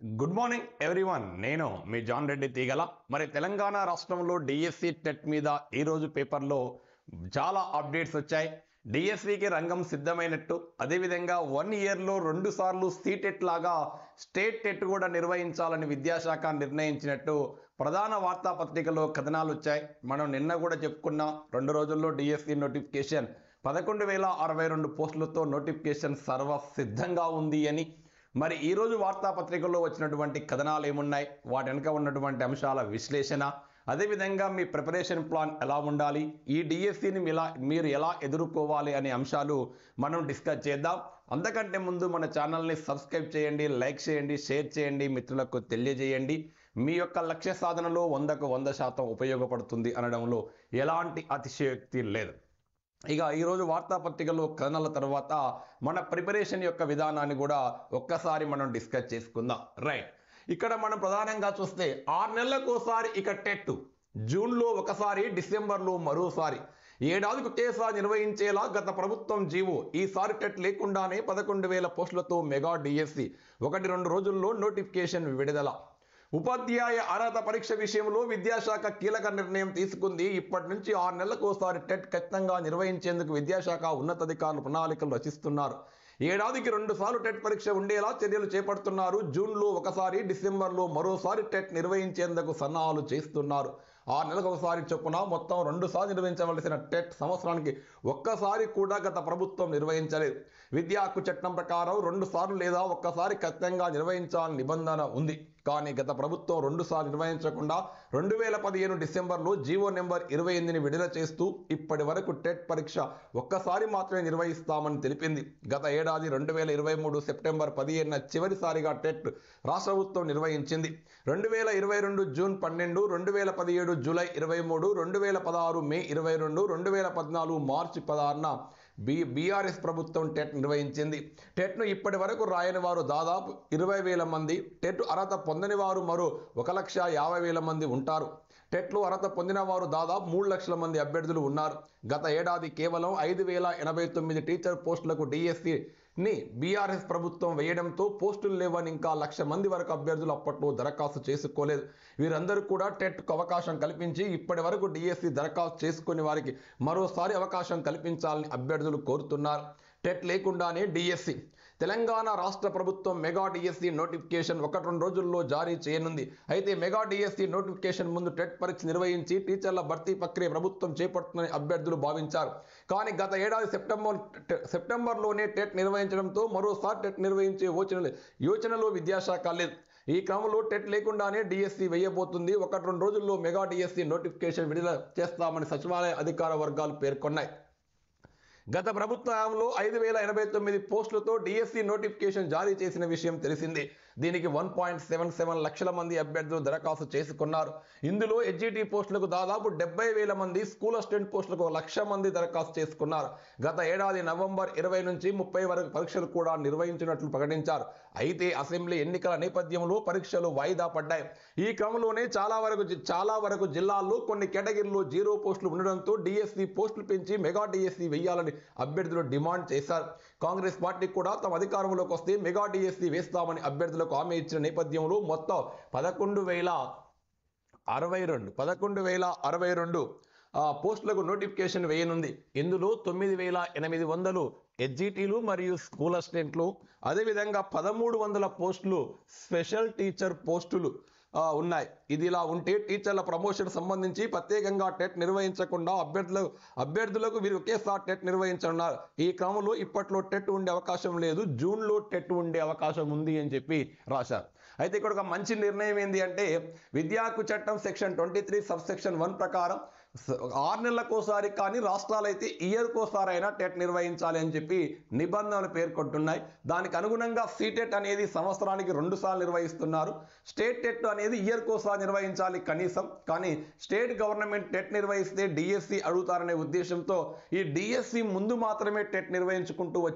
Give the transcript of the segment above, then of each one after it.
good morning everyone నేను మీ John Reddy తీగల మరి తెలంగాణ రాష్ట్రంలో డిఎస్సి టెట్ మీద ఈరోజు పేపర్లో చాలా అప్డేట్స్ వచ్చాయి డిఎస్సికి రంగం సిద్ధమైనట్టు అదేవిధంగా వన్ ఇయర్లో రెండు సార్లు సీటెట్ లాగా స్టేట్ టెట్ కూడా నిర్వహించాలని విద్యాశాఖ నిర్ణయించినట్టు ప్రధాన వార్తాపత్రికలో కథనాలు వచ్చాయి మనం నిన్న కూడా చెప్పుకున్నాం రెండు రోజుల్లో డిఎస్సి నోటిఫికేషన్ పదకొండు వేల అరవై రెండు పోస్టులతో నోటిఫికేషన్ సర్వ సిద్ధంగా ఉంది అని మరి ఈరోజు వార్తాపత్రికల్లో వచ్చినటువంటి కథనాలు ఏమున్నాయి వాటి వెనుక ఉన్నటువంటి అంశాల విశ్లేషణ అదేవిధంగా మీ ప్రిపరేషన్ ప్లాన్ ఎలా ఉండాలి ఈ డిఎస్సిని ఎలా మీరు ఎలా ఎదుర్కోవాలి అనే అంశాలు మనం డిస్కస్ చేద్దాం అంతకంటే ముందు మన ఛానల్ని సబ్స్క్రైబ్ చేయండి లైక్ చేయండి షేర్ చేయండి మిత్రులకు తెలియజేయండి మీ యొక్క లక్ష్య సాధనలో వందకు వంద శాతం ఉపయోగపడుతుంది అనడంలో ఎలాంటి అతిశయోక్తి లేదు ఇక ఈరోజు వార్తాపత్రికలో కథనాల తర్వాత మన ప్రిపరేషన్ యొక్క విధానాన్ని కూడా ఒక్కసారి మనం డిస్కస్ చేసుకుందాం రైట్ ఇక్కడ మనం ప్రధానంగా చూస్తే ఆరు నెలలకు ఒకసారి ఇక టెట్ జూన్లో ఒకసారి డిసెంబర్లో మరోసారి ఏడాదికి ఒకేసారి నిర్వహించేలా గత ప్రభుత్వం జీవో ఈసారి టెట్ లేకుండానే పదకొండు వేల పోస్టులతో మెగా డిఎస్సి ఒకటి రెండు రోజుల్లో నోటిఫికేషన్ విడుదల ఉపాధ్యాయ అర్హత పరీక్ష విషయంలో విద్యాశాఖ కీలక నిర్ణయం తీసుకుంది ఇప్పటి నుంచి ఆరు నెలలకు ఒకసారి టెట్ ఖచ్చితంగా నిర్వహించేందుకు విద్యాశాఖ ఉన్నతాధికారులు ప్రణాళికలు రచిస్తున్నారు ఏడాదికి రెండు సార్లు టెట్ పరీక్ష ఉండేలా చర్యలు చేపడుతున్నారు జూన్లో ఒకసారి డిసెంబర్లో మరోసారి టెట్ నిర్వహించేందుకు సన్నాహాలు చేస్తున్నారు ఆరు నెలలకు ఒకసారి చొప్పున మొత్తం రెండు సార్లు నిర్వహించవలసిన టెట్ సంవత్సరానికి ఒక్కసారి కూడా గత ప్రభుత్వం నిర్వహించలేదు విద్యా హక్కు చట్టం ప్రకారం రెండు సార్లు లేదా ఒక్కసారి ఖచ్చితంగా నిర్వహించాలని నిబంధన ఉంది కానీ గత ప్రభుత్వం రెండు సార్లు నిర్వహించకుండా రెండు వేల పదిహేను డిసెంబర్లో జీవో నెంబర్ ఇరవై ఎనిమిదిని విడుదల చేస్తూ ఇప్పటి వరకు టెట్ పరీక్ష ఒక్కసారి మాత్రమే నిర్వహిస్తామని తెలిపింది గత ఏడాది రెండు వేల ఇరవై మూడు సెప్టెంబర్ పదిహేనున చివరిసారిగా టెట్ రాష్ట్ర ప్రభుత్వం నిర్వహించింది రెండు వేల ఇరవై రెండు జూన్ పన్నెండు రెండు వేల పదిహేడు జూలై ఇరవై మూడు రెండు వేల పదహారు మే ఇరవై రెండు రెండు వేల పద్నాలుగు మార్చి పదహారున బి బీఆర్ఎస్ ప్రభుత్వం టెట్ నిర్వహించింది టెట్ను ఇప్పటి వరకు రాయని వారు దాదాపు ఇరవై వేల మంది టెట్ అర్హత పొందని వారు మరో ఒక లక్ష యాభై వేల మంది ఉంటారు టెట్లో అర్హత పొందిన వారు దాదాపు మూడు లక్షల మంది అభ్యర్థులు ఉన్నారు గత ఏడాది కేవలం ఐదు వేల ఎనభై తొమ్మిది టీచర్ పోస్టులకు డిఎస్సి ని బీఆర్ఎస్ ప్రభుత్వం వేయడంతో పోస్టులు లేవని ఇంకా లక్ష మంది వరకు అభ్యర్థులు అప్పట్లో దరఖాస్తు చేసుకోలేదు వీరందరూ కూడా టెట్కు అవకాశం కల్పించి ఇప్పటి వరకు డిఎస్సి దరఖాస్తు చేసుకుని వారికి మరోసారి అవకాశం కల్పించాలని అభ్యర్థులు కోరుతున్నారు టెట్ లేకుండానే డిఎస్సి తెలంగాణ రాష్ట్ర ప్రభుత్వం మెగా డిఎస్సి నోటిఫికేషన్ ఒకటి రెండు రోజుల్లో జారీ చేయనుంది అయితే మెగా డిఎస్సి నోటిఫికేషన్ ముందు టెట్ పరీక్ష నిర్వహించి టీచర్ల భర్తీ ప్రక్రియ ప్రభుత్వం చేపడుతుందని అభ్యర్థులు భావించారు కానీ గత ఏడాది సెప్టెంబర్ సెప్టెంబర్లోనే టెట్ నిర్వహించడంతో మరోసారి టెట్ నిర్వహించే యోచన యోచనలో విద్యాశాఖ లేదు ఈ క్రమంలో టెట్ లేకుండానే డిఎస్సి వేయబోతుంది ఒకటి రెండు రోజుల్లో మెగా డిఎస్సి నోటిఫికేషన్ విడుదల చేస్తామని సచివాలయ అధికార వర్గాలు పేర్కొన్నాయి గత ప్రభుత్వ హయాంలో ఐదు వేల ఎనభై తొమ్మిది పోస్టులతో డిఎస్సి నోటిఫికేషన్ జారీ చేసిన విషయం తెలిసిందే దీనికి వన్ పాయింట్ సెవెన్ సెవెన్ లక్షల మంది అభ్యర్థులు దరఖాస్తు చేసుకున్నారు ఇందులో హెచ్జిటి పోస్టులకు దాదాపు డెబ్బై వేల మంది స్కూల్ అసిస్టెంట్ పోస్టులకు ఒక లక్ష మంది దరఖాస్తు చేసుకున్నారు గత ఏడాది నవంబర్ ఇరవై నుంచి ముప్పై వరకు పరీక్షలు కూడా నిర్వహించినట్లు ప్రకటించారు అయితే అసెంబ్లీ ఎన్నికల నేపథ్యంలో పరీక్షలు వాయిదా పడ్డాయి ఈ క్రమంలోనే చాలా వరకు చాలా వరకు జిల్లాల్లో కొన్ని కేటగిరీలో జీరో పోస్టులు ఉండడంతో డిఎస్సి పోస్టులు పెంచి మెగా డిఎస్సి వేయాలని అభ్యర్థులు డిమాండ్ చేశారు కాంగ్రెస్ పార్టీ కూడా తమ అధికారంలోకి వస్తే మెగా డిఎస్సి వేస్తామని అభ్యర్థులకు హామీ ఇచ్చిన నేపథ్యంలో మొత్తం పదకొండు వేల అరవై రెండు పదకొండు వేల అరవై రెండు ఆ, పోస్టులకు నోటిఫికేషన్ వేయనుంది ఇందులో తొమ్మిది వేల ఎనిమిది వందలు హెచ్జిటీలు మరియు స్కూల్ అసిస్టెంట్లు అదేవిధంగా పదమూడు వందల పోస్టులు స్పెషల్ టీచర్ పోస్టులు ఆ, ఉన్నాయి ఇది ఇలా ఉంటే టీచర్ల ప్రమోషన్ సంబంధించి ప్రత్యేకంగా టెట్ నిర్వహించకుండా అభ్యర్థులకు అభ్యర్థులకు వీరు ఒకేసారి టెట్ నిర్వహించనున్నారు ఈ క్రమంలో ఇప్పట్లో టెట్ ఉండే అవకాశం లేదు జూన్లో టెట్ ఉండే అవకాశం ఉంది అని చెప్పి రాశారు అయితే ఇక్కడ ఒక మంచి నిర్ణయం ఏంటి అంటే విద్యా హక్కు చట్టం section twenty three sub section one ప్రకారం స- ఆరు నెలలకోసారి కానీ రాష్ట్రాలు అయితే ఇయర్కోసారి అయినా టెట్ నిర్వహించాలి అని చెప్పి నిబంధనలు పేర్కొంటున్నాయి దానికి అనుగుణంగా సీటెట్ అనేది సంవత్సరానికి రెండు సార్లు నిర్వహిస్తున్నారు స్టేట్ టెట్ అనేది ఇయర్కోసారి నిర్వహించాలి కనీసం కానీ స్టేట్ గవర్నమెంట్ టెట్ నిర్వహిస్తే డిఎస్సి అడుగుతారనే ఉద్దేశంతో ఈ డిఎస్సి ముందు మాత్రమే టెట్ నిర్వహించుకుంటూ వచ్చాయి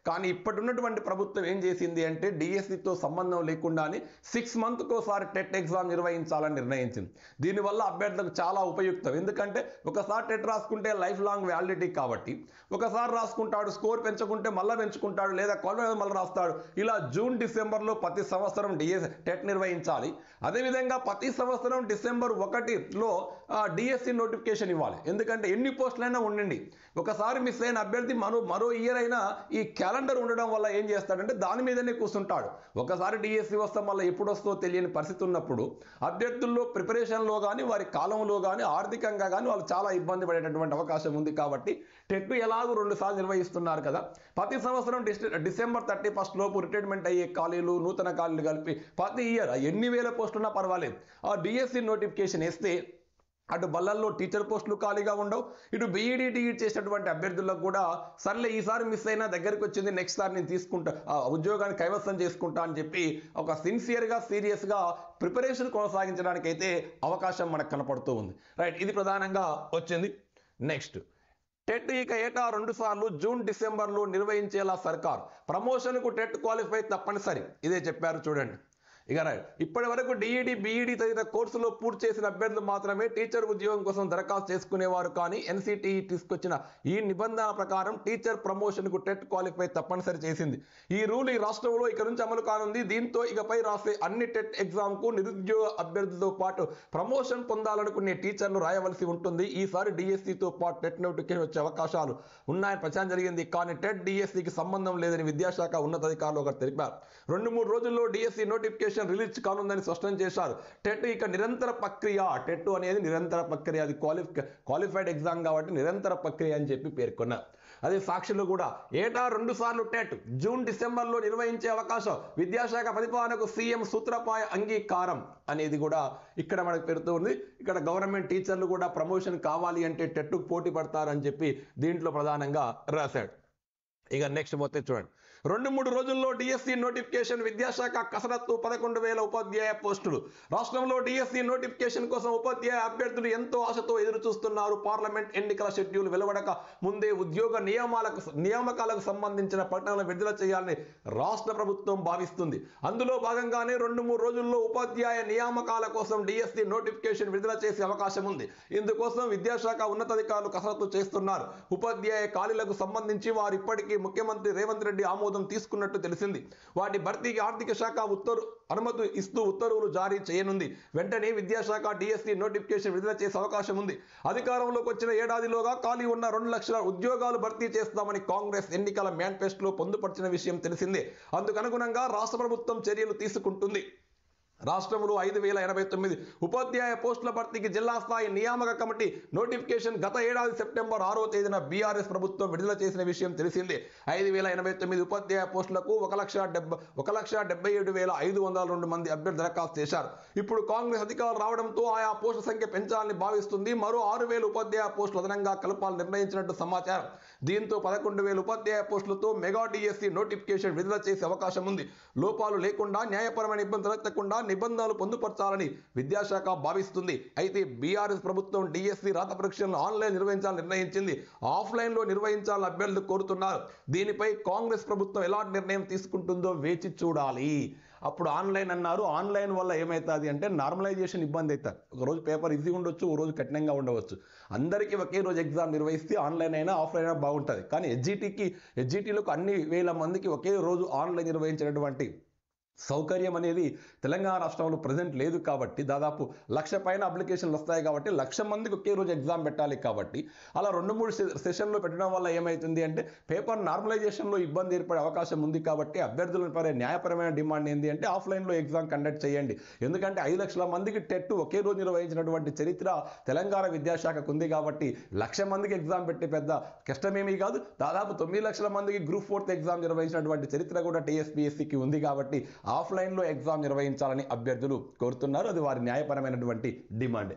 కానీ ఇప్పటి ఉన్నటువంటి ప్రభుత్వం ఏం చేసింది అంటే డిఎస్సితో సంబంధం లేకుండానే సిక్స్ మంత్కి ఒకసారి టెట్ ఎగ్జామ్ నిర్వహించాలని నిర్ణయించింది దీనివల్ల అభ్యర్థులకు చాలా ఉపయుక్తం ఎందుకంటే ఒకసారి టెట్ రాసుకుంటే లైఫ్ లాంగ్ వ్యాలిడిటీ కాబట్టి ఒకసారి రాసుకుంటాడు స్కోర్ పెంచుకుంటే మళ్ళీ పెంచుకుంటాడు లేదా క్వాలిఫై మళ్ళీ రాస్తాడు ఇలా జూన్ డిసెంబర్లో ప్రతి సంవత్సరం డిఎస్ టెట్ నిర్వహించాలి అదేవిధంగా ప్రతి సంవత్సరం డిసెంబర్ ఒకటిలో డిఎస్సి నోటిఫికేషన్ ఇవ్వాలి ఎందుకంటే ఎన్ని పోస్టులైనా ఉండండి ఒకసారి మిస్ అయిన అభ్యర్థి మరో మరో ఇయర్ అయినా ఈ క్యాలెండర్ ఉండడం వల్ల ఏం చేస్తాడంటే దాని మీదనే కూర్చుంటాడు ఒకసారి డిఎస్సి వస్తే మళ్ళీ ఎప్పుడు వస్తుందో తెలియని పరిస్థితి ఉన్నప్పుడు అభ్యర్థుల్లో ప్రిపరేషన్లో కానీ వారి కాలంలో కానీ ఆర్థికంగా కానీ వాళ్ళు చాలా ఇబ్బంది పడేటటువంటి అవకాశం ఉంది కాబట్టి టెట్ ఎలాగో రెండు సార్లు నిర్వహిస్తున్నారు కదా ప్రతి సంవత్సరం డిస్- డిసెంబర్ థర్టీ ఫస్ట్ లోపు రిటైర్మెంట్ అయ్యే ఖాళీలు నూతన ఖాళీలు కలిపి ప్రతి ఇయర్ ఎన్ని వేల పోస్టులున్నా పర్వాలేదు ఆ డిఎస్సి నోటిఫికేషన్ వేస్తే అటు బల్లల్లో టీచర్ పోస్టులు ఖాళీగా ఉండవు ఇటు బీఈడీ టీఈ చేసినటువంటి అభ్యర్థులకు కూడా సర్లే ఈసారి మిస్ అయినా దగ్గరికి వచ్చింది నెక్స్ట్ సారి నేను తీసుకుంటా ఆ ఉద్యోగాన్ని కైవసం చేసుకుంటా అని చెప్పి ఒక సిన్సియర్గా సీరియస్గా ప్రిపరేషన్ కొనసాగించడానికి అయితే అవకాశం మనకు కనపడుతూ ఉంది రైట్ ఇది ప్రధానంగా వచ్చింది నెక్స్ట్ టెట్ ఇక ఏటా రెండు సార్లు జూన్ డిసెంబర్లో నిర్వహించేలా సర్కార్ ప్రమోషన్కు టెట్ క్వాలిఫై తప్పనిసరి ఇదే చెప్పారు చూడండి ఇక రైట్ ఇప్పటి వరకు డిఈడి బీఈడి తదితర కోర్సులో పూర్తి చేసిన అభ్యర్థులు మాత్రమే టీచర్ ఉద్యోగం కోసం దరఖాస్తు చేసుకునేవారు కానీ ఎన్సిటిఈ తీసుకొచ్చిన ఈ నిబంధన ప్రకారం టీచర్ ప్రమోషన్కు టెట్ క్వాలిఫై తప్పనిసరి చేసింది ఈ రూల్ ఈ రాష్ట్రంలో ఇక నుంచి అమలు కానుంది దీంతో ఇకపై రాసే అన్ని టెట్ ఎగ్జామ్కు నిరుద్యోగ అభ్యర్థులతో పాటు ప్రమోషన్ పొందాలనుకునే టీచర్లు రాయవలసి ఉంటుంది ఈసారి డిఎస్సితో పాటు టెట్ నోటిఫికేషన్ వచ్చే అవకాశాలు ఉన్నాయని ప్రచారం జరిగింది కానీ టెట్ డిఎస్సికి సంబంధం లేదని విద్యాశాఖ ఉన్నతాధికారులు ఒకరు తెలిపారు రెండు మూడు రోజుల్లో డిఎస్సి నోటిఫికేషన్ రిలీజ్ కానుందని స్పష్టం చేశారు టెట్ ఇక నిరంతర ప్రక్రియ టెట్ అనేది నిరంతర ప్రక్రియ అది క్వాలిఫై క్వాలిఫైడ్ ఎగ్జామ్ కాబట్టి నిరంతర ప్రక్రియ అని చెప్పి పేర్కొన్నారు అదే సాక్షులు కూడా ఏటా రెండు సార్లు టెట్ జూన్ డిసెంబర్లో నిర్వహించే అవకాశం విద్యాశాఖ ప్రతిపాదనకు సీఎం సూత్రపాయ అంగీకారం అనేది కూడా ఇక్కడ మనకు పెడుతూ ఉంది ఇక్కడ గవర్నమెంట్ టీచర్లు కూడా ప్రమోషన్ కావాలి అంటే టెట్కు పోటీ పడతారని చెప్పి దీంట్లో ప్రధానంగా రాశాడు ఇక నెక్స్ట్ పోతే చూడండి రెండు మూడు రోజుల్లో డిఎస్సి నోటిఫికేషన్ విద్యాశాఖ కసరత్తు పదకొండు వేల ఉపాధ్యాయ పోస్టులు రాష్ట్రంలో డిఎస్సి నోటిఫికేషన్ కోసం ఉపాధ్యాయ అభ్యర్థులు ఎంతో ఆశతో ఎదురు చూస్తున్నారు పార్లమెంట్ ఎన్నికల షెడ్యూల్ వెలువడక ముందే ఉద్యోగ నియామాలకు నియామకాలకు సంబంధించిన ప్రకటనలు విడుదల చేయాలని రాష్ట్ర ప్రభుత్వం భావిస్తుంది అందులో భాగంగానే రెండు మూడు రోజుల్లో ఉపాధ్యాయ నియామకాల కోసం డిఎస్సి నోటిఫికేషన్ విడుదల చేసే అవకాశం ఉంది ఇందుకోసం విద్యాశాఖ ఉన్నతాధికారులు కసరత్తు చేస్తున్నారు ఉపాధ్యాయ ఖాళీలకు సంబంధించి వారు ఇప్పటికీ ముఖ్యమంత్రి రేవంత్ రెడ్డి ఆమోదం తీసుకున్నట్టు తెలిసింది వాటి భర్తీకి ఆర్థిక శాఖ ఉత్తర్వు అనుమతి ఇస్తూ ఉత్తర్వులు జారీ చేయనుంది వెంటనే విద్యాశాఖ డిఎస్సి నోటిఫికేషన్ విడుదల చేసే అవకాశం ఉంది అధికారంలోకి వచ్చిన ఏడాదిలోగా ఖాళీ ఉన్న రెండు లక్షల ఉద్యోగాలు భర్తీ చేస్తామని కాంగ్రెస్ ఎన్నికల మేనిఫెస్టోలో పొందుపరిచిన విషయం తెలిసిందే అందుకనుగుణంగా రాష్ట్ర ప్రభుత్వం చర్యలు తీసుకుంటుంది రాష్ట్రంలో ఐదు వేల ఎనభై తొమ్మిది ఉపాధ్యాయ పోస్టుల భర్తీకి జిల్లా స్థాయి నియామక కమిటీ నోటిఫికేషన్ గత ఏడాది సెప్టెంబర్ ఆరో తేదీన బీఆర్ఎస్ ప్రభుత్వం విడుదల చేసిన విషయం తెలిసిందే ఐదు వేల ఎనభై తొమ్మిది ఉపాధ్యాయ పోస్టులకు ఒక లక్ష డెబ్బై ఒక లక్ష డెబ్బై ఏడు వేల ఐదు వందల రెండు మంది అభ్యర్థి దరఖాస్తు చేశారు ఇప్పుడు కాంగ్రెస్ అధికారులు రావడంతో ఆయా పోస్టుల సంఖ్య పెంచాలని భావిస్తుంది మరో ఆరు వేల ఉపాధ్యాయ పోస్టులు అదనంగా కలపాలని నిర్ణయించినట్టు సమాచారం దీంతో పదకొండు వేల ఉపాధ్యాయ పోస్టులతో మెగా డిఎస్సి నోటిఫికేషన్ విడుదల చేసే అవకాశం ఉంది లోపాలు లేకుండా న్యాయపరమైన ఇబ్బంది తలెత్తకుండా నిబంధనలు పొందుపరచాలని విద్యాశాఖ భావిస్తుంది అయితే బీఆర్ఎస్ ప్రభుత్వం డిఎస్సి రాత పరీక్షలను ఆన్లైన్ నిర్వహించాలని నిర్ణయించింది ఆఫ్లైన్లో నిర్వహించాలని అభ్యర్థులు కోరుతున్నారు దీనిపై కాంగ్రెస్ ప్రభుత్వం ఎలాంటి నిర్ణయం తీసుకుంటుందో వేచి చూడాలి అప్పుడు ఆన్లైన్ అన్నారు ఆన్లైన్ వల్ల ఏమవుతుంది అంటే నార్మలైజేషన్ ఇబ్బంది అవుతుంది ఒక రోజు పేపర్ ఈజీగా ఉండొచ్చు ఓ రోజు కఠినంగా ఉండవచ్చు అందరికీ ఒకే రోజు ఎగ్జామ్ నిర్వహిస్తే ఆన్లైన్ అయినా ఆఫ్లైన్ అయినా బాగుంటుంది కానీ హెచ్జిటికి హెచ్జిటీలకు అన్ని వేల మందికి ఒకే రోజు ఆన్లైన్ నిర్వహించినటువంటి సౌకర్యం అనేది తెలంగాణ రాష్ట్రంలో ప్రజెంట్ లేదు కాబట్టి దాదాపు లక్ష పైన అప్లికేషన్లు వస్తాయి కాబట్టి లక్ష మందికి ఒకే రోజు ఎగ్జామ్ పెట్టాలి కాబట్టి అలా రెండు మూడు సె- సెషన్లు పెట్టడం వల్ల ఏమవుతుంది అంటే పేపర్ నార్మలైజేషన్లో ఇబ్బంది ఏర్పడే అవకాశం ఉంది కాబట్టి అభ్యర్థుల పరే న్యాయపరమైన డిమాండ్ ఏంటి అంటే ఆఫ్లైన్లో ఎగ్జామ్ కండక్ట్ చేయండి ఎందుకంటే ఐదు లక్షల మందికి టెట్ ఒకే రోజు నిర్వహించినటువంటి చరిత్ర తెలంగాణ విద్యాశాఖకు ఉంది కాబట్టి లక్ష మందికి ఎగ్జామ్ పెట్టే పెద్ద కష్టమేమీ కాదు దాదాపు తొమ్మిది లక్షల మందికి గ్రూప్ ఫోర్త్ ఎగ్జామ్ నిర్వహించినటువంటి చరిత్ర కూడా టీఎస్పీఎస్సికి ఉంది కాబట్టి ఆఫ్లైన్లో ఎగ్జామ్ నిర్వహించాలని అభ్యర్థులు కోరుతున్నారు అది వారి న్యాయపరమైనటువంటి డిమాండ్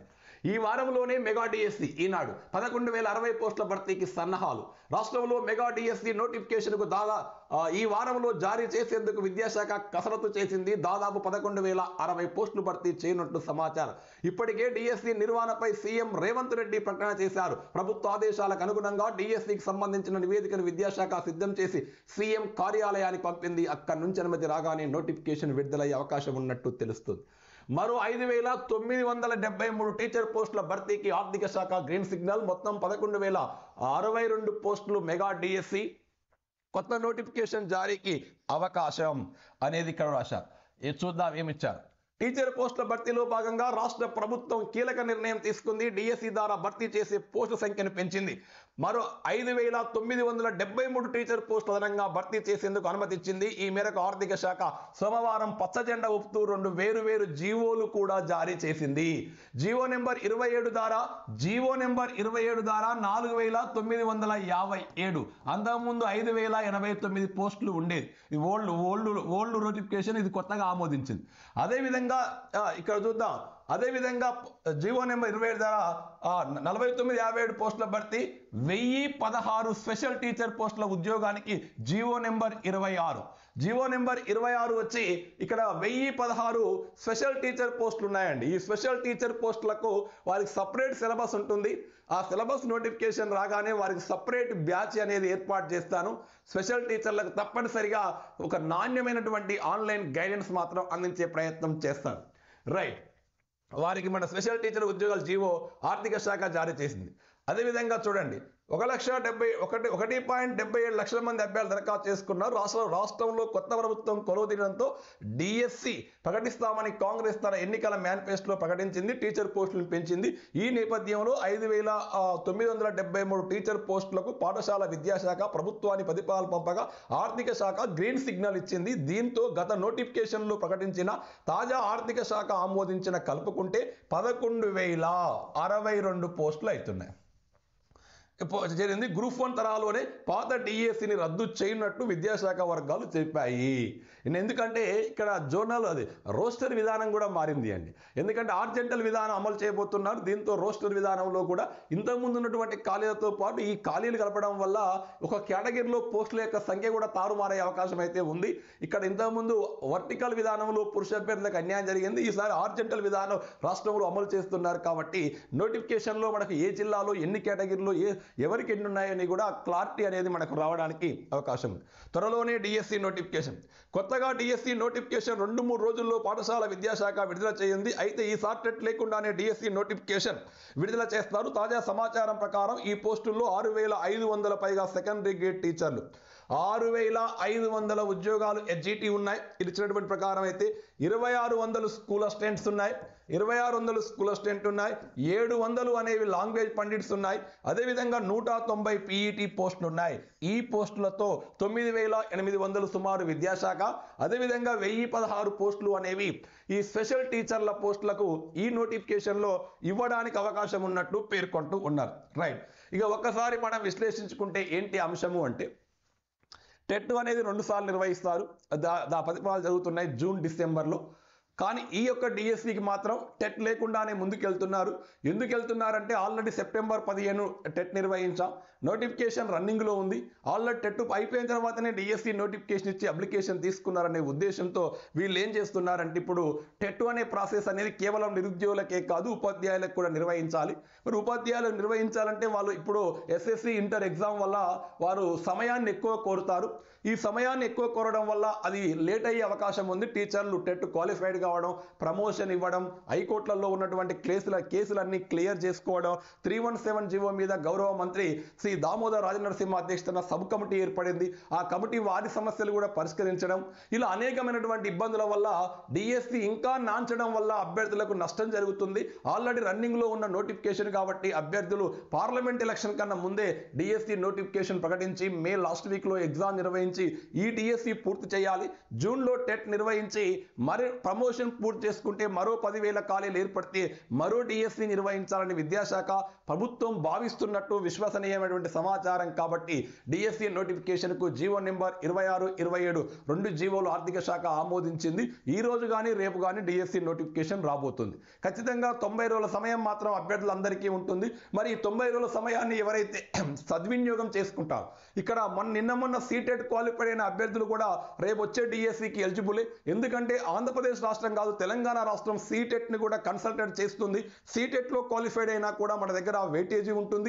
ఈ వారంలోనే మెగా డిఎస్సి ఈనాడు పదకొండు వేల అరవై పోస్టుల భర్తీకి సన్నాహాలు రాష్ట్రంలో మెగా డిఎస్సి నోటిఫికేషన్కు దాదా ఆ, ఈ వారంలో జారీ చేసేందుకు విద్యాశాఖ కసరత్తు చేసింది దాదాపు పదకొండు వేల అరవై పోస్టులు భర్తీ చేయనున్నట్లు సమాచారం ఇప్పటికే డిఎస్సి నిర్వహణపై సీఎం రేవంత్ రెడ్డి ప్రకటన చేశారు ప్రభుత్వ ఆదేశాలకు అనుగుణంగా డిఎస్సికి సంబంధించిన నివేదికను విద్యాశాఖ సిద్ధం చేసి సీఎం కార్యాలయానికి పంపింది అక్కడి నుంచి అనుమతి రాగానే నోటిఫికేషన్ విడుదలయ్యే అవకాశం ఉన్నట్టు తెలుస్తుంది మరో ఐదు వేల తొమ్మిది వందల డెబ్బై మూడు టీచర్ పోస్టుల భర్తీకి ఆర్థిక శాఖ గ్రీన్ సిగ్నల్ మొత్తం పదకొండు వేల అరవై రెండు పోస్టులు మెగా డిఎస్సి కొత్త నోటిఫికేషన్ జారీకి అవకాశం అనేది ఇక్కడ రాశారు ఇది చూద్దాం ఏమిచ్చారు టీచర్ పోస్టుల భర్తీలో భాగంగా రాష్ట్ర ప్రభుత్వం కీలక నిర్ణయం తీసుకుంది డిఎస్సి ద్వారా భర్తీ చేసే పోస్టుల సంఖ్యను పెంచింది మరో ఐదు వేల తొమ్మిది వందల డెబ్బై మూడు టీచర్ పోస్టుల అదనంగా భర్తీ చేసేందుకు అనుమతి ఇచ్చింది ఈ మేరకు ఆర్థిక శాఖ సోమవారం పచ్చ జెండా ఊపుతూ రెండు వేరు వేరు జీవోలు కూడా జారీ చేసింది జీవో నెంబర్ ఇరవై ఏడు ద్వారా జీవో నెంబర్ ఇరవై ఏడు ద్వారా నాలుగు వేల తొమ్మిది వందల యాభై ఏడు అంతకుముందు ఐదు వేల ఎనభై తొమ్మిది పోస్టులు ఉండేది ఇది ఓల్డ్ ఓల్డ్ ఓల్డ్ నోటిఫికేషన్ ఇది కొత్తగా ఆమోదించింది అదేవిధంగా ఆ, ఇక్కడ చూద్దాం అదేవిధంగా జీవో నెంబర్ ఇరవై ఏడు ద్వారా ఆ, నలభై తొమ్మిది యాభై ఏడు పోస్టుల భర్తీ వెయ్యి పదహారు స్పెషల్ టీచర్ పోస్టుల ఉద్యోగానికి జీవో నెంబర్ ఇరవై ఆరు జీవో నెంబర్ ఇరవై ఆరు వచ్చి ఇక్కడ వెయ్యి పదహారు స్పెషల్ టీచర్ పోస్టులు ఉన్నాయండి ఈ స్పెషల్ టీచర్ పోస్టులకు వారికి సపరేట్ సిలబస్ ఉంటుంది ఆ సిలబస్ నోటిఫికేషన్ రాగానే వారికి సపరేట్ బ్యాచ్ అనేది ఏర్పాటు చేస్తాను స్పెషల్ టీచర్లకు తప్పనిసరిగా ఒక నాణ్యమైనటువంటి ఆన్లైన్ గైడెన్స్ మాత్రం అందించే ప్రయత్నం చేస్తాను రైట్ వారికి మన స్పెషల్ టీచర్ ఉద్యోగాల జీవో ఆర్థిక శాఖ జారీ చేసింది అదేవిధంగా చూడండి ఒక లక్ష డెబ్బై ఒకటి ఒకటి పాయింట్ డెబ్బై ఏడు లక్షల మంది అభ్యర్థులు దరఖాస్తు చేసుకున్నారు రాష్ట్ర రాష్ట్రంలో కొత్త ప్రభుత్వం కొలువుదీయడంతో డిఎస్సి ప్రకటిస్తామని కాంగ్రెస్ తన ఎన్నికల మేనిఫెస్టోలో ప్రకటించింది టీచర్ పోస్టులను పెంచింది ఈ నేపథ్యంలో ఐదు వేల ఆ, తొమ్మిది వందల డెబ్బై మూడు టీచర్ పోస్టులకు పాఠశాల విద్యాశాఖ ప్రభుత్వాన్ని ప్రతిపాదన పంపగా ఆర్థిక శాఖ గ్రీన్ సిగ్నల్ ఇచ్చింది దీంతో గత నోటిఫికేషన్లో ప్రకటించిన తాజా ఆర్థిక శాఖ ఆమోదించిన కలుపుకుంటే పదకొండు వేల అరవై రెండు పోస్టులు అవుతున్నాయి ఇప్పు- జరిగింది గ్రూప్ వన్ తరాలోనే పాత డిఎస్సిని రద్దు చేయనట్టు విద్యాశాఖ వర్గాలు చెప్పాయి ఇన్ ఎందుకంటే ఇక్కడ జోనల్ అది రోస్టర్ విధానం కూడా మారింది అండి ఎందుకంటే ఆర్జెంటల్ విధానం అమలు చేయబోతున్నారు దీంతో రోస్టర్ విధానంలో కూడా ఇంతకుముందు ఉన్నటువంటి ఖాళీలతో పాటు ఈ ఖాళీలు కలపడం వల్ల ఒక కేటగిరీలో పోస్టుల యొక్క సంఖ్య కూడా తారుమారే అవకాశం అయితే ఉంది ఇక్కడ ఇంతకుముందు వర్టికల్ విధానంలో పురుష అభ్యర్థులకు అన్యాయం జరిగింది ఈసారి ఆర్జెంటల్ విధానం రాష్ట్రంలో అమలు చేస్తున్నారు కాబట్టి నోటిఫికేషన్లో మనకు ఏ జిల్లాలో ఎన్ని కేటగిరీలో ఏ ఎవరికి ఎన్ని ఉన్నాయని కూడా క్లారిటీ అనేది మనకు రావడానికి అవకాశం ఉంది త్వరలోనే డిఎస్సి నోటిఫికేషన్ కొత్తగా డిఎస్సి నోటిఫికేషన్ రెండు మూడు రోజుల్లో పాఠశాల విద్యాశాఖ విడుదల చేయింది అయితే ఈ సార్టెట్ లేకుండానే డిఎస్సి నోటిఫికేషన్ విడుదల చేస్తారు తాజా సమాచారం ప్రకారం ఈ పోస్టుల్లో ఆరు వేల ఐదు వందల పైగా సెకండరీ గ్రేడ్ టీచర్లు ఆరు వేల ఐదు వందల ఉద్యోగాలు హెచ్జిటి ఉన్నాయి ఇది ఇచ్చినటువంటి ప్రకారం అయితే ఇరవై ఆరు వందలు స్కూల్ అసిస్టెంట్స్ ఉన్నాయి ఇరవై ఆరు వందలు స్కూల్ అసిస్టెంట్ ఉన్నాయి ఏడు వందలు అనేవి లాంగ్వేజ్ పండిట్స్ ఉన్నాయి అదేవిధంగా నూట తొంభై పీఈటీ పోస్టులు ఉన్నాయి ఈ పోస్టులతో తొమ్మిది వేల ఎనిమిది వందలు సుమారు విద్యాశాఖ అదేవిధంగా వెయ్యి పదహారు పోస్టులు అనేవి ఈ స్పెషల్ టీచర్ల పోస్టులకు ఈ నోటిఫికేషన్లో ఇవ్వడానికి అవకాశం ఉన్నట్టు పేర్కొంటూ ఉన్నారు రైట్ ఇక ఒక్కసారి మనం విశ్లేషించుకుంటే ఏంటి అంశము అంటే టెట్ అనేది రెండు సార్లు నిర్వహిస్తారు దా దా ప్రతిపాదనలు జరుగుతున్నాయి జూన్ డిసెంబర్లో కానీ ఈ యొక్క డిఎస్సికి మాత్రం టెట్ లేకుండానే ముందుకెళ్తున్నారు ఎందుకు వెళ్తున్నారంటే ఆల్రెడీ సెప్టెంబర్ పదిహేను టెట్ నిర్వహించాం నోటిఫికేషన్ రన్నింగ్లో ఉంది ఆల్రెడీ టెట్ అయిపోయిన తర్వాతనే డిఎస్సి నోటిఫికేషన్ ఇచ్చి అప్లికేషన్ తీసుకున్నారనే ఉద్దేశంతో వీళ్ళు ఏం చేస్తున్నారంటే ఇప్పుడు టెట్ అనే ప్రాసెస్ అనేది కేవలం నిరుద్యోగులకే కాదు ఉపాధ్యాయులకు కూడా నిర్వహించాలి మరి ఉపాధ్యాయులకు నిర్వహించాలంటే వాళ్ళు ఇప్పుడు ఎస్ఎస్సి ఇంటర్ ఎగ్జామ్ వల్ల వారు సమయాన్ని ఎక్కువ కోరుతారు ఈ సమయాన్ని ఎక్కువ కోరడం వల్ల అది లేట్ అయ్యే అవకాశం ఉంది టీచర్లు టెట్ క్వాలిఫైడ్ కావడం ప్రమోషన్ ఇవ్వడం హైకోర్టులలో ఉన్నటువంటి కేసుల కేసులన్నీ క్లియర్ చేసుకోవడం త్రీ వన్ సెవెన్ జీవో మీద గౌరవ మంత్రి శ్రీ దామోదర్ రాజనరసింహ అధ్యక్షతన సబ్ కమిటీ ఏర్పడింది ఆ కమిటీ వారి సమస్యలు కూడా పరిష్కరించడం ఇలా అనేకమైనటువంటి ఇబ్బందుల వల్ల డిఎస్సి ఇంకా నాంచడం వల్ల అభ్యర్థులకు నష్టం జరుగుతుంది ఆల్రెడీ రన్నింగ్లో ఉన్న నోటిఫికేషన్ కాబట్టి అభ్యర్థులు పార్లమెంట్ ఎలక్షన్ కన్నా ముందే డిఎస్సి నోటిఫికేషన్ ప్రకటించి మే లాస్ట్ వీక్లో ఎగ్జామ్ నిర్వహించి ఈ డిఎస్సి పూర్తి చేయాలి జూన్లో టెట్ నిర్వహించి మరి ప్రమోషన్ ప్రమోషన్ పూర్తి చేసుకుంటే మరో పదివేల ఖాళీలు ఏర్పడితే మరో డిఎస్సి నిర్వహించాలని విద్యాశాఖ ప్రభుత్వం భావిస్తున్నట్టు విశ్వసనీయమైనటువంటి సమాచారం కాబట్టి డిఎస్సి నోటిఫికేషన్కు జీవో నెంబర్ ఇరవై ఆరు ఇరవై ఏడు రెండు జీవోలు ఆర్థిక శాఖ ఆమోదించింది ఈ రోజు కానీ రేపు కానీ డిఎస్సి నోటిఫికేషన్ రాబోతుంది ఖచ్చితంగా తొంభై రోజుల సమయం మాత్రం అభ్యర్థులందరికీ ఉంటుంది మరి ఈ తొంభై రోజుల సమయాన్ని ఎవరైతే సద్వినియోగం చేసుకుంటారు ఇక్కడ మొన్న నిన్న మొన్న సీటెట్ క్వాలిఫైడ్ అయిన అభ్యర్థులు కూడా రేపు వచ్చే డిఎస్సికి ఎలిజిబులే ఎందుకంటే ఆంధ్రప్రదేశ్ రాష్ట్రం కాదు తెలంగాణ రాష్ట్రం సీటెట్ ని కూడా కన్సల్టెంట్ చేస్తుంది సీటెట్ లో క్వాలిఫైడ్ అయినా కూడా మన దగ్గర వెయిటేజీ ఉంటుంది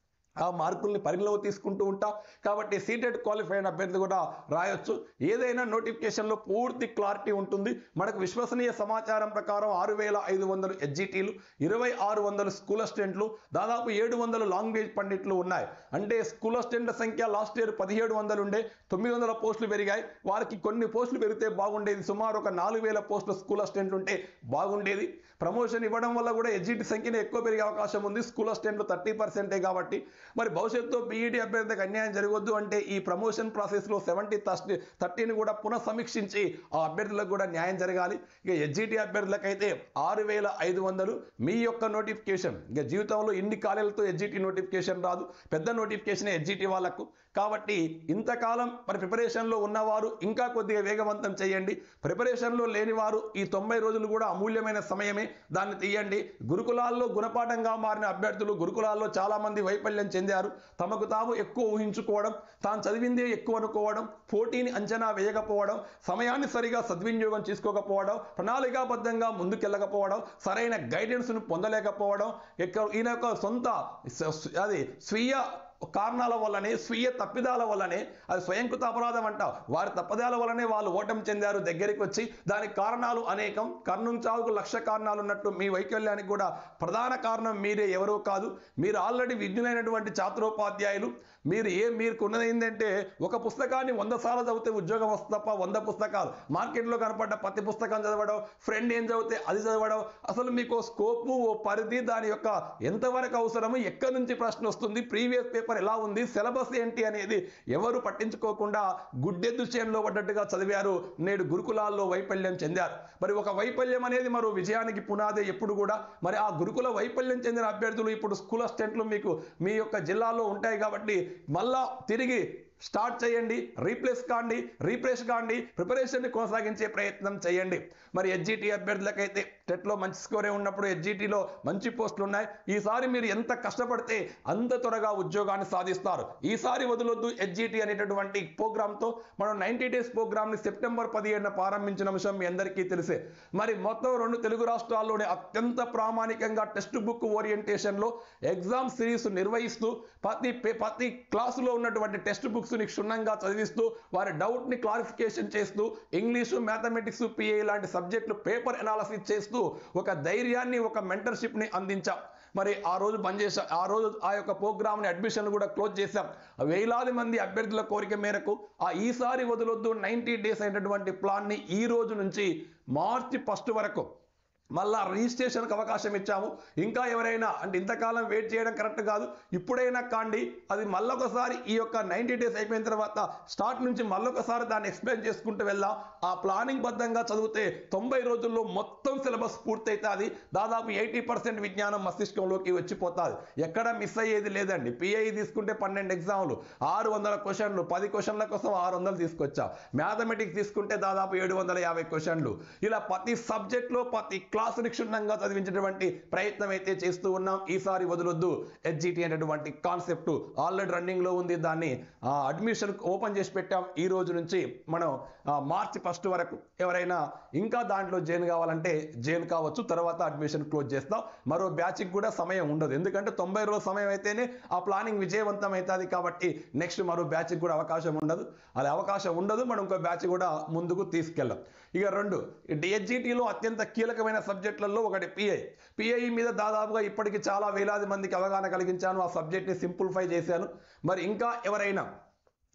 ఆ మార్కుల్ని పరిగణలో తీసుకుంటూ ఉంటాం కాబట్టి సీటెడ్ క్వాలిఫై అయిన అభ్యర్థి కూడా రాయొచ్చు ఏదైనా నోటిఫికేషన్లో పూర్తి క్లారిటీ ఉంటుంది మనకు విశ్వసనీయ సమాచారం ప్రకారం ఆరు వేల ఐదు వందలు హెచ్జిటీలు ఇరవై ఆరు వందలు స్కూల్ అసిస్టెంట్లు దాదాపు ఏడు వందలు లాంగ్వేజ్ పండిట్లు ఉన్నాయి అంటే స్కూల్ అసిస్టెంట్ల సంఖ్య లాస్ట్ ఇయర్ పదిహేడు వందలు ఉండే తొమ్మిది వందల పోస్టులు పెరిగాయి వారికి కొన్ని పోస్టులు పెరిగితే బాగుండేది సుమారు ఒక నాలుగు వేల పోస్టులు స్కూల్ అసిస్టెంట్లు ఉంటే బాగుండేది ప్రమోషన్ ఇవ్వడం వల్ల కూడా హెచ్జిటి సంఖ్యను ఎక్కువ పెరిగే అవకాశం ఉంది స్కూల్ అసిస్టెంట్లు థర్టీ పర్సెంటే కాబట్టి మరి భవిష్యత్తులో బీఈడి అభ్యర్థికి అన్యాయం జరగొద్దు అంటే ఈ ప్రమోషన్ ప్రాసెస్లో సెవెంటీ థర్టీ థర్టీని కూడా పునః సమీక్షించి ఆ అభ్యర్థులకు కూడా న్యాయం జరగాలి ఇక హెచ్జిటి అభ్యర్థులకైతే ఆరు వేల ఐదు వందలు మీ యొక్క నోటిఫికేషన్ ఇక జీవితంలో ఇన్ని ఖాళీలతో హెచ్జిటి నోటిఫికేషన్ రాదు పెద్ద నోటిఫికేషన్ హెచ్జిటి వాళ్ళకు కాబట్టి ఇంతకాలం మరి ప్రిపరేషన్లో ఉన్నవారు ఇంకా కొద్దిగా వేగవంతం చేయండి ప్రిపరేషన్లో లేని వారు ఈ తొంభై రోజులు కూడా అమూల్యమైన సమయమే దాన్ని తీయండి గురుకులాల్లో గుణపాఠంగా మారిన అభ్యర్థులు గురుకులాల్లో చాలా మంది వైఫల్యం చెందారు తమకు తాము ఎక్కువ ఊహించుకోవడం తాను చదివిందే ఎక్కువ అనుకోవడం పోటీని అంచనా వేయకపోవడం సమయాన్ని సరిగా సద్వినియోగం చేసుకోకపోవడం ప్రణాళికాబద్ధంగా ముందుకెళ్ళకపోవడం సరైన గైడెన్స్ను పొందలేకపోవడం ఎక్క ఈయన యొక్క సొంత స- అది స్వీయ కారణాల వల్లనే స్వీయ తప్పిదాల వల్లనే అది స్వయంకృత అపరాధం అంట వారి తప్పిదాల వల్లనే వాళ్ళు ఓటమి చెందారు దగ్గరికి వచ్చి దానికి కారణాలు అనేకం కర్ణం చావుకు లక్ష కారణాలు ఉన్నట్టు మీ వైకల్యానికి కూడా ప్రధాన కారణం మీరే ఎవరో కాదు మీరు ఆల్రెడీ విజ్ఞులైనటువంటి ఛాత్రోపాధ్యాయులు మీరు ఏ మీకు ఉన్నది ఏంటంటే ఒక పుస్తకాన్ని వంద సార్లు చదివితే ఉద్యోగం వస్తుంది తప్ప వంద పుస్తకాలు మార్కెట్లో కనపడ్డ ప్రతి పుస్తకం చదవడం ఫ్రెండ్ ఏం చదివితే అది చదవడం అసలు మీకు ఓ స్కోపు ఓ పరిధి దాని యొక్క ఎంతవరకు అవసరము ఎక్కడి నుంచి ప్రశ్న వస్తుంది ప్రీవియస్ పేపర్ ఎలా ఉంది సిలబస్ ఏంటి అనేది ఎవరు పట్టించుకోకుండా గుడ్డెద్దు చేనులో పడ్డట్టుగా చదివారు నేడు గురుకులాల్లో వైఫల్యం చెందారు మరి ఒక వైఫల్యం అనేది మరో విజయానికి పునాది ఎప్పుడు కూడా మరి ఆ గురుకుల వైఫల్యం చెందిన అభ్యర్థులు ఇప్పుడు స్కూల్ అసిస్టెంట్లు మీకు మీ యొక్క జిల్లాలో ఉంటాయి కాబట్టి మళ్ళా తిరిగి స్టార్ట్ చేయండి రీప్లేస్ కాండి రీప్లేస్ కాండి ప్రిపరేషన్ని కొనసాగించే ప్రయత్నం చేయండి మరి హెచ్జిటి అభ్యర్థులకైతే టెట్లో మంచి స్కోరే ఉన్నప్పుడు హెచ్జిటిలో మంచి పోస్టులు ఉన్నాయి ఈసారి మీరు ఎంత కష్టపడితే అంత త్వరగా ఉద్యోగాన్ని సాధిస్తారు ఈసారి వదలొద్దు హెచ్జిటి అనేటటువంటి ప్రోగ్రామ్తో మనం నైంటీ డేస్ ప్రోగ్రామ్ని సెప్టెంబర్ పదిహేడున ప్రారంభించిన అంశం మీ అందరికీ తెలిసే మరి మొత్తం రెండు తెలుగు రాష్ట్రాల్లోనే అత్యంత ప్రామాణికంగా టెక్స్ట్ బుక్ ఓరియంటేషన్లో ఎగ్జామ్ సిరీస్ నిర్వహిస్తూ ప్రతి పే- ప్రతి క్లాసులో ఉన్నటువంటి టెక్స్ట్ బుక్స్ ని క్షుణ్ణంగా చదివిస్తూ వారి డౌట్ ని క్లారిఫికేషన్ చేస్తూ ఇంగ్లీషు మ్యాథమెటిక్స్ పిఏ లాంటి సబ్జెక్టులు పేపర్ అనాలసిస్ చేస్తూ ఒక ధైర్యాన్ని ఒక మెంటర్షిప్ ని అందించాం మరి ఆ రోజు బంద్ చేశాం ఆ రోజు ఆ యొక్క ప్రోగ్రామ్ని అడ్మిషన్లు కూడా క్లోజ్ చేశాం వేలాది మంది అభ్యర్థుల కోరిక మేరకు ఆ ఈసారి వదలొద్దు నైంటీ డేస్ అయినటువంటి ప్లాన్ని ఈ రోజు నుంచి మార్చి ఫస్ట్ వరకు మళ్ళా రిజిస్ట్రేషన్కి అవకాశం ఇచ్చాము ఇంకా ఎవరైనా అంటే ఇంతకాలం వెయిట్ చేయడం కరెక్ట్ కాదు ఇప్పుడైనా కాండి అది మళ్ళొకసారి ఈ యొక్క నైంటీ డేస్ అయిపోయిన తర్వాత స్టార్ట్ నుంచి మళ్ళొకసారి దాన్ని ఎక్స్ప్లెయిన్ చేసుకుంటూ వెళ్దాం ఆ ప్లానింగ్ బద్ధంగా చదివితే తొంభై రోజుల్లో మొత్తం సిలబస్ పూర్తయితుంది దాదాపు ఎయిటీ పర్సెంట్ విజ్ఞానం మస్తిష్కంలోకి వచ్చిపోతుంది ఎక్కడ మిస్ అయ్యేది లేదండి పిఐ తీసుకుంటే పన్నెండు ఎగ్జామ్లు ఆరు వందల క్వశ్చన్లు పది క్వశ్చన్ల కోసం ఆరు వందలు తీసుకొచ్చా మ్యాథమెటిక్స్ తీసుకుంటే దాదాపు ఏడు వందల యాభై క్వశ్చన్లు ఇలా ప్రతి సబ్జెక్ట్లో ప్రతి క్లాసుని క్షుణ్ణంగా చదివించేటువంటి ప్రయత్నం అయితే చేస్తూ ఉన్నాం ఈసారి వదలొద్దు హెచ్జిటి అనేటువంటి కాన్సెప్ట్ ఆల్రెడీ రన్నింగ్ లో ఉంది దాన్ని అడ్మిషన్ ఓపెన్ చేసి పెట్టాం ఈ రోజు నుంచి మనం ఆ, మార్చి ఫస్ట్ వరకు ఎవరైనా ఇంకా దాంట్లో జైన్ కావాలంటే జైన్ కావచ్చు తర్వాత అడ్మిషన్ క్లోజ్ చేస్తాం మరో బ్యాచ్కి కూడా సమయం ఉండదు ఎందుకంటే తొంభై రోజుల సమయం అయితేనే ఆ ప్లానింగ్ విజయవంతం అవుతుంది కాబట్టి నెక్స్ట్ మరో బ్యాచ్కి కూడా అవకాశం ఉండదు అలా అవకాశం ఉండదు మనం ఇంకో బ్యాచ్ కూడా ముందుకు తీసుకెళ్ళాం ఇక రెండు డిహెచ్జిటిలో అత్యంత కీలకమైన సబ్జెక్టులలో ఒకటి పిఐ పిఐ మీద దాదాపుగా ఇప్పటికి చాలా వేలాది మందికి అవగాహన కలిగించాను ఆ సబ్జెక్ట్ని సింప్లిఫై చేశాను మరి ఇంకా ఎవరైనా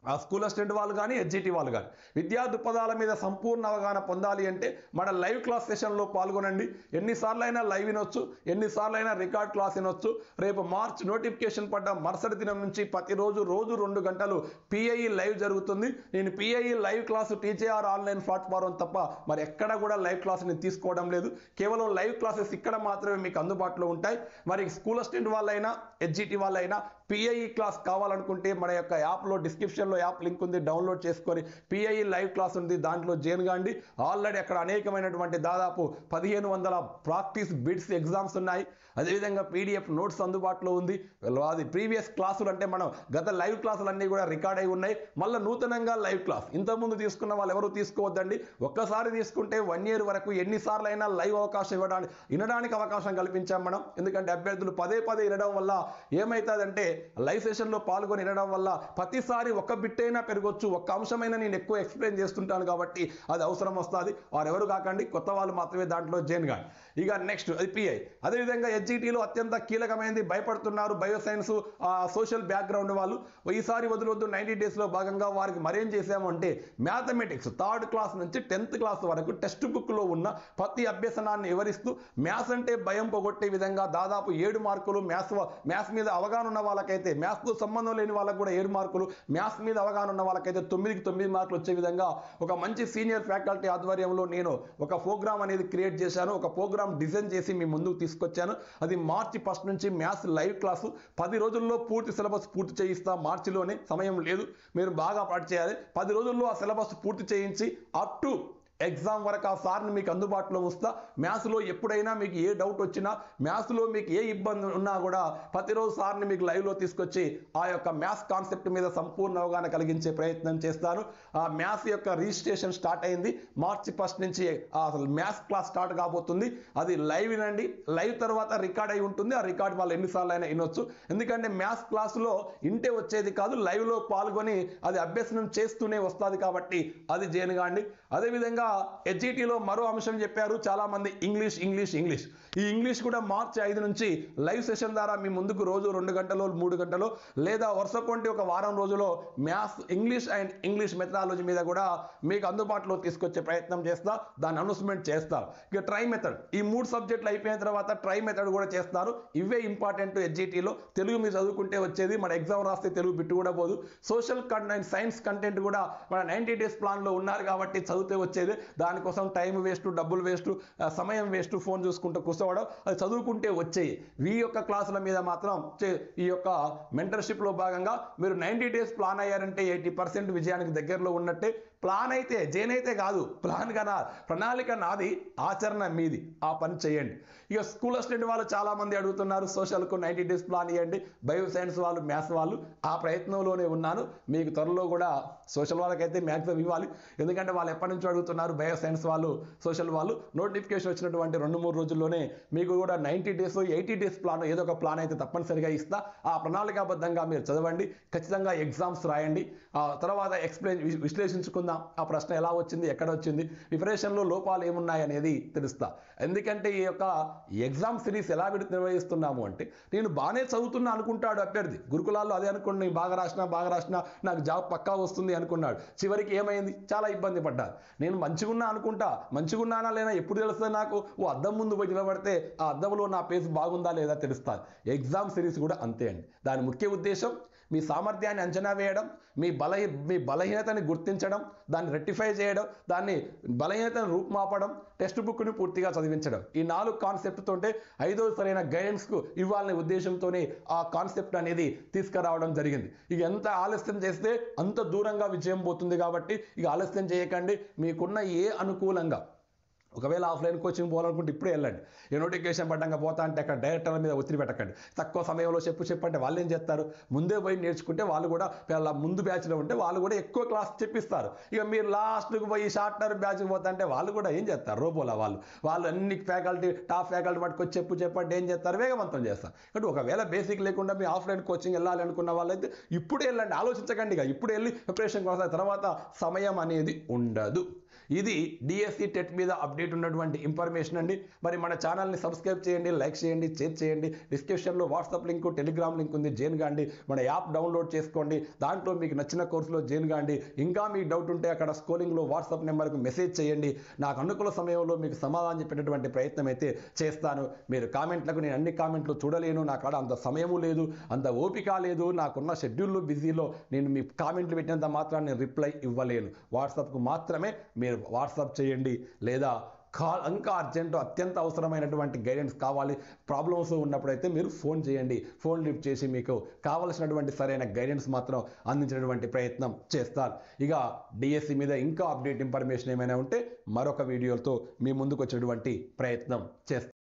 ఆ స్కూల్ అసిస్టెంట్ వాళ్ళు కానీ హెచ్జిటి వాళ్ళు కానీ విద్యా దృక్పథాల మీద సంపూర్ణ అవగాహన పొందాలి అంటే మన లైవ్ క్లాస్ సెషన్లో పాల్గొనండి ఎన్నిసార్లు అయినా లైవ్ వినొచ్చు ఎన్నిసార్లు అయినా రికార్డ్ క్లాస్ వినొచ్చు రేపు మార్చ్ నోటిఫికేషన్ పడ్డ మరుసటి దినం నుంచి ప్రతిరోజు రోజు రెండు గంటలు పిఐఈ లైవ్ జరుగుతుంది నేను PIE live class TJR online platform తప్ప మరి ఎక్కడ కూడా లైవ్ క్లాస్ని తీసుకోవడం లేదు కేవలం లైవ్ క్లాసెస్ ఇక్కడ మాత్రమే మీకు అందుబాటులో ఉంటాయి మరి స్కూల్ అసిస్టెంట్ వాళ్ళైనా హెచ్జిటి వాళ్ళైనా పిఐఈ క్లాస్ కావాలనుకుంటే మన యొక్క యాప్లో డిస్క్రిప్షన్లో యాప్ లింక్ ఉంది డౌన్లోడ్ చేసుకొని పిఐఈ లైవ్ క్లాస్ ఉంది దాంట్లో జాయిన్ కాండి ఆల్రెడీ అక్కడ అనేకమైనటువంటి దాదాపు పదిహేను వందల ప్రాక్టీస్ బిడ్స్ ఎగ్జామ్స్ ఉన్నాయి అదేవిధంగా పీడిఎఫ్ నోట్స్ అందుబాటులో ఉంది అది ప్రీవియస్ క్లాసులు అంటే మనం గత లైవ్ క్లాసులు అన్నీ కూడా రికార్డ్ అయి ఉన్నాయి మళ్ళీ నూతనంగా లైవ్ క్లాస్ ఇంతకుముందు తీసుకున్న వాళ్ళు ఎవరు తీసుకోవద్దండి ఒక్కసారి తీసుకుంటే వన్ ఇయర్ వరకు ఎన్నిసార్లు అయినా లైవ్ అవకాశం ఇవ్వడానికి వినడానికి అవకాశం కల్పించాం మనం ఎందుకంటే అభ్యర్థులు పదే పదే వినడం వల్ల ఏమవుతుందంటే లైవ్ సెషన్లో పాల్గొని వినడం వల్ల ప్రతిసారి ఒక్క బిట్ అయినా పెరగొచ్చు ఒక్క అంశమైనా నేను ఎక్కువ ఎక్స్ప్లెయిన్ చేస్తుంటాను కాబట్టి అది అవసరం వస్తుంది వారు ఎవరు కాకండి కొత్త వాళ్ళు మాత్రమే దాంట్లో జైన్ కానీ ఇక నెక్స్ట్ అది పిఐ అదేవిధంగా హెచ్జిటీలో అత్యంత కీలకమైనది భయపడుతున్నారు బయోసైన్స్ సోషల్ బ్యాక్గ్రౌండ్ వాళ్ళు ఈసారి వదిలొద్దు నైంటీ డేస్లో భాగంగా వారికి మరేం చేసాము అంటే మ్యాథమెటిక్స్ థర్డ్ క్లాస్ నుంచి టెన్త్ క్లాస్ వరకు టెక్స్ట్ బుక్లో ఉన్న ప్రతి అభ్యసనాన్ని వివరిస్తూ మ్యాథ్స్ అంటే భయం పోగొట్టే విధంగా దాదాపు ఏడు మార్కులు మ్యాథ్స్ మ్యాథ్స్ మీద అవగాహన ఉన్న వాళ్ళకైతే మ్యాథ్స్తో సంబంధం లేని వాళ్ళకు కూడా ఏడు మార్కులు మ్యాథ్స్ మీద అవగాహన ఉన్న వాళ్ళకైతే తొమ్మిదికి తొమ్మిది మార్కులు వచ్చే విధంగా ఒక మంచి సీనియర్ ఫ్యాకల్టీ ఆధ్వర్యంలో నేను ఒక ప్రోగ్రామ్ అనేది క్రియేట్ చేశాను ఒక ప్రోగ్రామ్ డిజైన్ చేసి మీ ముందుకు తీసుకొచ్చాను అది మార్చి ఫస్ట్ నుంచి మ్యాథ్స్ లైవ్ క్లాసు పది రోజుల్లో పూర్తి సిలబస్ పూర్తి చేయిస్తా మార్చిలోనే సమయం లేదు మీరు బాగా పాటు చేయాలి పది రోజుల్లో ఆ సిలబస్ పూర్తి చేయించి అప్ టు ఎగ్జామ్ వరకు ఆ సార్ని మీకు అందుబాటులో ఉంచుతా మ్యాథ్స్లో ఎప్పుడైనా మీకు ఏ డౌట్ వచ్చినా మ్యాథ్స్లో మీకు ఏ ఇబ్బంది ఉన్నా కూడా ప్రతిరోజు సార్ని మీకు లైవ్లో తీసుకొచ్చి ఆ యొక్క మ్యాథ్స్ కాన్సెప్ట్ మీద సంపూర్ణ అవగాహన కలిగించే ప్రయత్నం చేస్తాను ఆ మ్యాథ్స్ యొక్క రిజిస్ట్రేషన్ స్టార్ట్ అయింది మార్చి ఫస్ట్ నుంచి ఆ అసలు మ్యాథ్స్ క్లాస్ స్టార్ట్ కాబోతుంది అది లైవ్ వినండి లైవ్ తర్వాత రికార్డ్ అయి ఉంటుంది ఆ రికార్డ్ వాళ్ళు ఎన్నిసార్లు అయినా వినొచ్చు ఎందుకంటే మ్యాథ్స్ క్లాసులో ఇంటే వచ్చేది కాదు లైవ్లో పాల్గొని అది అభ్యసనం చేస్తూనే వస్తుంది కాబట్టి అది చేయను కాండి అదేవిధంగా హెచ్ఈటీలో మరో అంశం చెప్పారు చాలా మంది ఇంగ్లీష్ ఇంగ్లీష్ ఇంగ్లీష్ ఈ ఇంగ్లీష్ కూడా మార్చి ఐదు నుంచి లైవ్ సెషన్ ద్వారా మీ ముందుకు రోజు రెండు గంటలు మూడు గంటలు లేదా వరుస కొంటి ఒక వారం రోజులో maths English and English methodology మీద కూడా మీకు అందుబాటులో తీసుకొచ్చే ప్రయత్నం చేస్తా దాన్ని అనౌన్స్మెంట్ చేస్తారు ఇక ట్రై మెథడ్ ఈ మూడు సబ్జెక్టులు అయిపోయిన తర్వాత ట్రై మెథడ్ కూడా చేస్తారు ఇవే ఇంపార్టెంట్ హెచ్జిటీలో తెలుగు మీరు చదువుకుంటే వచ్చేది మన ఎగ్జామ్ రాస్తే తెలుగు బిట్టు కూడా పోదు సోషల్ కంటెంట్ సైన్స్ కంటెంట్ కూడా మన నైంటీ డేస్ ప్లాన్లో ఉన్నారు కాబట్టి చదివితే వచ్చేది దానికోసం టైం వేస్ట్ డబ్బులు వేస్ట్ సమయం వేస్ట్ ఫోన్ చూసుకుంటూ కూర్చోవడం అది చదువుకుంటే వచ్చేయి ఈ యొక్క క్లాసుల మీద మాత్రం చే- ఈ యొక్క మెంటర్షిప్లో భాగంగా మీరు నైంటీ డేస్ ప్లాన్ అయ్యారంటే ఎయిటీ పర్సెంట్ విజయానికి దగ్గరలో ఉన్నట్టే ప్లాన్ అయితే జైన్ అయితే కాదు ప్లాన్ కన్నా ప్రణాళిక నాది ఆచరణ మీది ఆ పని చేయండి ఇక స్కూల్ అసిస్టెంట్ వాళ్ళు చాలా మంది అడుగుతున్నారు సోషల్కు నైంటీ డేస్ ప్లాన్ ఇవ్వండి బయో సైన్స్ వాళ్ళు మ్యాథ్స్ వాళ్ళు ఆ ప్రయత్నంలోనే ఉన్నాను మీకు త్వరలో కూడా సోషల్ వాళ్ళకైతే మ్యాక్సిమం ఇవ్వాలి ఎందుకంటే వాళ్ళు ఎప్పటి నుంచో అడుగుతున్నారు బయో సైన్స్ వాళ్ళు సోషల్ వాళ్ళు నోటిఫికేషన్ వచ్చినటువంటి రెండు మూడు రోజుల్లోనే మీకు కూడా ninety days eighty days plan ఏదో ఒక ప్లాన్ అయితే తప్పనిసరిగా ఇస్తా ఆ ప్రణాళికాబద్ధంగా మీరు చదవండి ఖచ్చితంగా ఎగ్జామ్స్ రాయండి ఆ తర్వాత ఎక్స్ప్లెయిన్ వి- విశ్లేషించుకుందాం ఆ ప్రశ్న ఎలా వచ్చింది ఎక్కడ వచ్చింది ప్రిపరేషన్లో లోపాలు ఏమున్నాయి అనేది తెలుస్తా ఎందుకంటే ఈ యొక్క ఎగ్జామ్ సిరీస్ ఎలా విడి- నిర్వహిస్తున్నాము అంటే నేను బాగానే చదువుతున్నా అనుకుంటాడు అభ్యర్థి గురుకులాల్లో అదే అనుకోండి నేను బాగా రాసినా బాగా రాసినా నాకు జాబ్ పక్కా వస్తుంది అనుకున్నాడు చివరికి ఏమైంది చాలా ఇబ్బంది పడ్డారు నేను మంచిగున్నా అనుకుంటా మంచిగున్నానా లేదా ఎప్పుడు తెలుస్తుంది నాకు ఓ అద్దం ముందు పోయి నిలబడితే ఆ అద్దంలో నా పేజ్ బాగుందా లేదా తెలుస్తుంది ఎగ్జామ్ సిరీస్ కూడా అంతే అండి దాని ముఖ్య ఉద్దేశం మీ సామర్థ్యాన్ని అంచనా వేయడం మీ బలహీ మీ బలహీనతని గుర్తించడం దాన్ని రెక్టిఫై చేయడం దాన్ని బలహీనతను రూపుమాపడం టెక్స్ట్ బుక్ని పూర్తిగా చదివించడం ఈ నాలుగు కాన్సెప్ట్ తోటే ఐదో సరైన గైడెన్స్కు ఇవ్వాలనే ఉద్దేశంతోనే ఆ కాన్సెప్ట్ అనేది తీసుకురావడం జరిగింది ఇక ఎంత ఆలస్యం చేస్తే అంత దూరంగా విజయం పోతుంది కాబట్టి ఇక ఆలస్యం చేయకండి మీకున్న ఏ అనుకూలంగా ఒకవేళ ఆఫ్లైన్ కోచింగ్ పోవాలనుకుంటే ఇప్పుడే వెళ్ళండి ఏ నోటిఫికేషన్ పడ్డాక పోతా అంటే అక్కడ డైరెక్టర్ల మీద ఒత్తిడి పెట్టకండి తక్కువ సమయంలో చెప్పు చెప్పంటే వాళ్ళు ఏం చేస్తారు ముందే పోయి నేర్చుకుంటే వాళ్ళు కూడా వాళ్ళ ముందు బ్యాచ్లో ఉంటే వాళ్ళు కూడా ఎక్కువ క్లాస్ చెప్పిస్తారు ఇక మీరు లాస్ట్కి పోయి షార్ట్నర్ బ్యాచ్కి పోతా అంటే వాళ్ళు కూడా ఏం చేస్తారు రోబోలా వాళ్ళు వాళ్ళు అన్ని ఫ్యాకల్టీ టాప్ ఫ్యాకల్టీ పట్టుకొచ్చి చెప్పు చెప్పంటే ఏం చేస్తారు వేగవంతం చేస్తారు కాబట్టి ఒకవేళ బేసిక్ లేకుండా మీ ఆఫ్లైన్ కోచింగ్ వెళ్ళాలి అనుకున్న వాళ్ళైతే ఇప్పుడే వెళ్ళండి ఆలోచించకండి ఇక ఇప్పుడు వెళ్ళి ప్రిపరేషన్ కోసం తర్వాత సమయం అనేది ఉండదు ఇది డిఎస్సి టెట్ మీద అప్డేట్ ఉన్నటువంటి ఇన్ఫర్మేషన్ అండి మరి మన ఛానల్ని సబ్స్క్రైబ్ చేయండి లైక్ చేయండి షేర్ చేయండి డిస్క్రిప్షన్లో వాట్సాప్ లింక్ టెలిగ్రామ్ లింక్ ఉంది జైన్ గాండి మన యాప్ డౌన్లోడ్ చేసుకోండి దాంట్లో మీకు నచ్చిన కోర్సులో జైన్ గాండి ఇంకా మీకు డౌట్ ఉంటే అక్కడ స్కోలింగ్లో వాట్సాప్ నెంబర్కి మెసేజ్ చేయండి నాకు అనుకూల సమయంలో మీకు సమాధానం చెప్పేటటువంటి ప్రయత్నం అయితే చేస్తాను మీరు కామెంట్లకు నేను అన్ని కామెంట్లు చూడలేను నా కాడ అంత సమయము లేదు అంత ఓపిక లేదు నాకున్న షెడ్యూల్లో బిజీలో నేను మీ కామెంట్లు పెట్టినంత మాత్రాన్ని నేను రిప్లై ఇవ్వలేను వాట్సాప్కు మాత్రమే మీరు వాట్సాప్ చేయండి లేదా కాల్ ఇంకా అర్జెంటు అత్యంత అవసరమైనటువంటి గైడెన్స్ కావాలి ప్రాబ్లమ్స్ ఉన్నప్పుడైతే మీరు ఫోన్ చేయండి ఫోన్ లిఫ్ట్ చేసి మీకు కావలసినటువంటి సరైన గైడెన్స్ మాత్రం అందించినటువంటి ప్రయత్నం చేస్తాను ఇక డిఎస్సి మీద ఇంకా అప్డేట్ ఇన్ఫర్మేషన్ ఏమైనా ఉంటే మరొక వీడియోతో మీ ముందుకు వచ్చేటువంటి ప్రయత్నం చేస్తాను